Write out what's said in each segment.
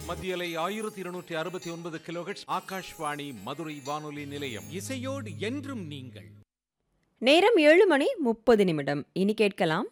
மத்தியலை ஆயிரத்தி இருநூற்றி அறுபத்தி ஒன்பது கிலோஹெட்ஸ் ஆகாஷ்வாணி மதுரை வானொலி நிலையம் இசையோடு என்றும் நீங்கள் நேரம் ஏழு மணி முப்பது நிமிடம் இனி கேட்கலாம்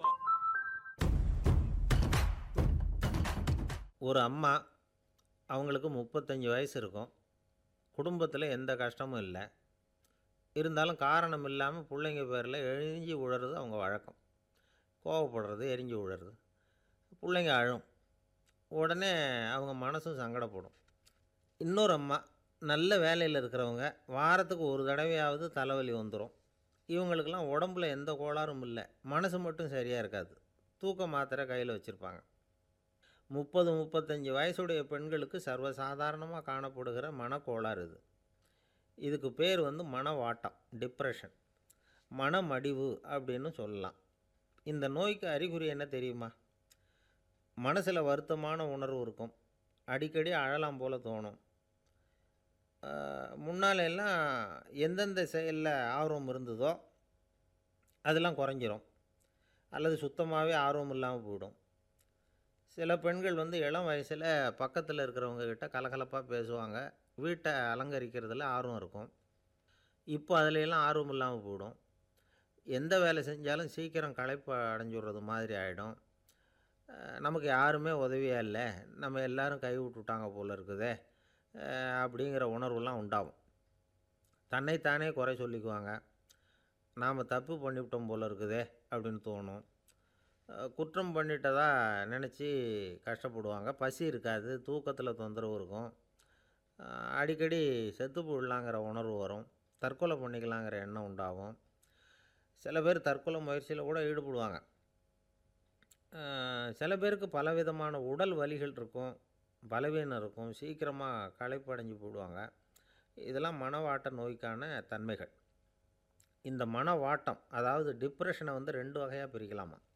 ஒரு அம்மா அவங்களுக்கு முப்பத்தஞ்சு வயசு இருக்கும் குடும்பத்தில் எந்த கஷ்டமும் இல்லை இருந்தாலும் காரணம் இல்லாமல் பிள்ளைங்க பேரில் எரிஞ்சு விழுறது அவங்க வழக்கம் கோவப்படுறது எரிஞ்சு விழுறது பிள்ளைங்க அழும் உடனே அவங்க மனசும் சங்கடப்படும் இன்னொரு அம்மா நல்ல வேலையில் இருக்கிறவங்க வாரத்துக்கு ஒரு தடவையாவது தலைவலி வந்துடும் இவங்களுக்கெல்லாம் உடம்புல எந்த கோளாறும் இல்லை மனசு மட்டும் சரியாக இருக்காது தூக்க மாத்திரை கையில் வச்சுருப்பாங்க முப்பது முப்பத்தஞ்சு வயசுடைய பெண்களுக்கு சர்வசாதாரணமாக காணப்படுகிற மனக்கோளாறு இது இதுக்கு பேர் வந்து மனவாட்டம் டிப்ரெஷன் மனமடிவு அப்படின்னு சொல்லலாம் இந்த நோய்க்கு அறிகுறி என்ன தெரியுமா மனசில் வருத்தமான உணர்வு இருக்கும் அடிக்கடி அழலாம் போல் தோணும் ஆஹ், முன்னால எல்லாம் எந்தெந்த செயலில் ஆர்வம் இருந்ததோ அதெல்லாம் குறைஞ்சிரும் அல்லது சுத்தமாகவே ஆர்வம் இல்லாமல் போயிடும் சில பெண்கள் வந்து இளம் வயசில் பக்கத்தில் இருக்கிறவங்க கிட்ட கலகலப்பாக பேசுவாங்க வீட்டை அலங்கரிக்கிறதுல ஆர்வம் இருக்கும் இப்போ அதுல எல்லாம் ஆர்வம் இல்லாமல் போயிடும் எந்த வேலை செஞ்சாலும் சீக்கிரம் களைப்பு அடைஞ்சுடுறது மாதிரி ஆகிடும் நமக்கு யாருமே உதவியாக இல்லை நம்ம எல்லாரும் கை விட்டுட்டாங்க போல் இருக்குதே அஹ் அப்படிங்கிற உணர்வுலாம் உண்டாகும் தன்னைத்தானே குறை சொல்லிக்குவாங்க நாம் தப்பு பண்ணிவிட்டோம் போல் இருக்குதே அப்படின்னு தோணும் அஹ் குற்றம் பண்ணிட்டதா நினச்சி கஷ்டப்படுவாங்க பசி இருக்காது தூக்கத்தில் தொந்தரவு இருக்கும் அஹ் அடிக்கடி செத்து போடலாங்கிற உணர்வு வரும் தற்கொலை பண்ணிக்கலாங்கிற எண்ணம் உண்டாகும் சில பேர் தற்கொலை முயற்சியில் கூட ஈடுபடுவாங்க அஹ் சில பேருக்கு பலவிதமான உடல் வலிகள் இருக்கும் பலவீனம் இருக்கும் சீக்கிரமாக களைப்படைஞ்சு போடுவாங்க இதெல்லாம் மனவாட்ட நோய்க்கான தன்மைகள் இந்த மனவாட்டம் அதாவது டிப்ரெஷனை வந்து ரெண்டு வகையாக பிரிக்கலாமா